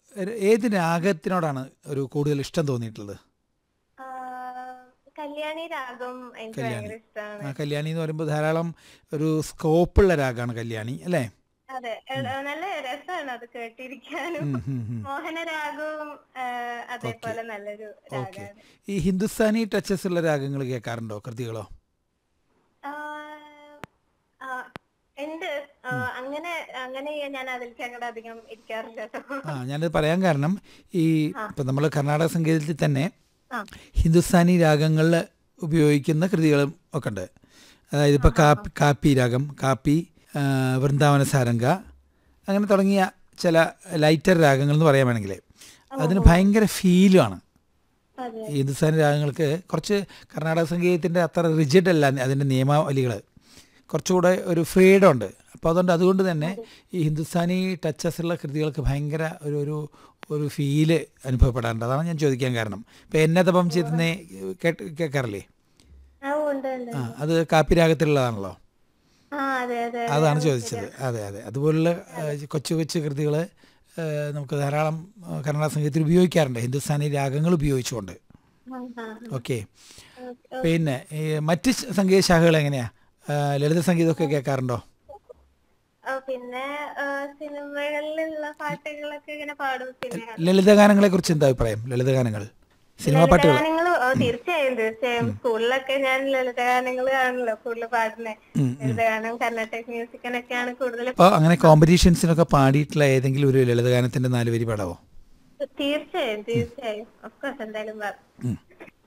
ഒരു- ഏത് രാഗത്തിനോടാണ് ഒരു കൂടുതൽ ഇഷ്ടം തോന്നിയിട്ടുള്ളത് ആ, കല്യാണി രാഗം എനിക്ക് കല്യാണി. ഭയങ്കര ഇഷ്ടമാണ് ആ, കല്യാണി എന്ന് പറയുമ്പോൾ ധാരാളം ഒരു സ്കോപ്പുള്ള രാഗമാണ് കല്യാണി അല്ലേ അതെ എ- നല്ല രസമാണ് അത് കേട്ടിരിക്കാനും ഉം, ഉം, ഉം. മോഹനരാഗവും ആ, അതേപോലെ നല്ലൊരു ഓക്കെ രാഗമാണ് ഈ ഹിന്ദുസ്ഥാനി ടച്ചസ് ഉള്ള രാഗങ്ങൾ കേൾക്കാറുണ്ടോ കൃതികളോ ആ, ആ, ഉണ്ട് ആ, അങ്ങനെ അങ്ങനെ ഞാൻ അതിലേക്ക് അങ്ങോട്ട് അധികം ഇരിക്കാറില്ല കേട്ടോ ആ ഞാനത് പറയാൻ കാരണം ഈ ഇപ്പം നമ്മൾ കർണാടക സംഗീതത്തിൽ തന്നെ ആ. ഹിന്ദുസ്ഥാനി രാഗങ്ങളിൽ ഉപയോഗിക്കുന്ന കൃതികളും ഒക്കെ ഉണ്ട് അതായത് ഇപ്പോൾ കാപ്പി കാപ്പി രാഗം കാപ്പി ആ, വൃന്ദാവന സാരംഗ അങ്ങനെ തുടങ്ങിയ ചില ലൈറ്റർ രാഗങ്ങൾ എന്ന് പറയാൻ വേണമെങ്കിൽ അതിന് ഭയങ്കര ഫീലുമാണ് അതെ ഈ ഹിന്ദുസ്ഥാനി രാഗങ്ങൾക്ക് കുറച്ച് കർണാടക സംഗീതത്തിൻ്റെ അത്ര റിജിഡ് അല്ല അതിൻ്റെ നിയമാവലികൾ കുറച്ചുകൂടെ ഒരു ഫ്രീഡം ഉണ്ട് അപ്പോൾ അതുകൊണ്ട് അതുകൊണ്ട് തന്നെ ഈ ഹിന്ദുസ്ഥാനി ടച്ചസ് ഉള്ള കൃതികൾക്ക് ഭയങ്കര ഒരു ഒരു ഒരു ഫീല് അനുഭവപ്പെടാറുണ്ട് അതാണ് ഞാൻ ചോദിക്കാൻ കാരണം ഇപ്പോൾ എന്നതപം ചെയ്തേ കേട്ട് കേൾക്കാറില്ലേ ആ ഉണ്ട് ഉണ്ട് ആ അത് കാപ്പി രാഗത്തിലുള്ളതാണല്ലോ ആ അതെ അതെ അതാണ് ചോദിച്ചത് അതെ അതെ അതുപോലുള്ള ആ, കൊച്ചു കൊച്ചു കൃതികൾ നമുക്ക് ധാരാളം ആ, കർണാടക സംഗീതത്തിൽ ഉപയോഗിക്കാറുണ്ട് ഹിന്ദുസ്ഥാനി രാഗങ്ങൾ ഉപയോഗിച്ചുകൊണ്ട് ആ, ആ, ഓക്കെ ആ. പിന്നെ ഈ മറ്റ് ശ- സംഗീത ശാഖകൾ എങ്ങനെയാ ആ, ലളിത സംഗീതമൊക്കെ കേൾക്കാറുണ്ടോ ആ, പിന്നെ ആ, സിനിമകളിലുള്ള പാട്ടുകളൊക്കെ ഇങ്ങനെ പാടും പിന്നെ ലളിതഗാനങ്ങളെ കുറിച്ച് എന്താ അഭിപ്രായം ലളിതഗാനങ്ങൾ സിനിമാ പാട്ടുകൾ ലളിതഗാനങ്ങൾ ഓ തീർച്ചയായും തീർച്ചയായും സ്കൂളിലൊക്കെ ഞാൻ ലളിതഗാനങ്ങൾ ആണല്ലോ കൂടുതൽ പാടുന്നത് ലളിതഗാനം കർണാടക മ്യൂസിക്കിനൊക്കെയാണ് കൂടുതൽ അപ്പോൾ അങ്ങനെ കോമ്പറ്റീഷൻസിനൊക്കെ പാടിയിട്ടുള്ള ഏതെങ്കിലും ഒരു ലളിതഗാനത്തിന്റെ നാല് വരി പാടാവോ തീർച്ചയായും തീർച്ചയായും ഒഫ്കോഴ്സ് എന്തായാലും പാടും ഉം.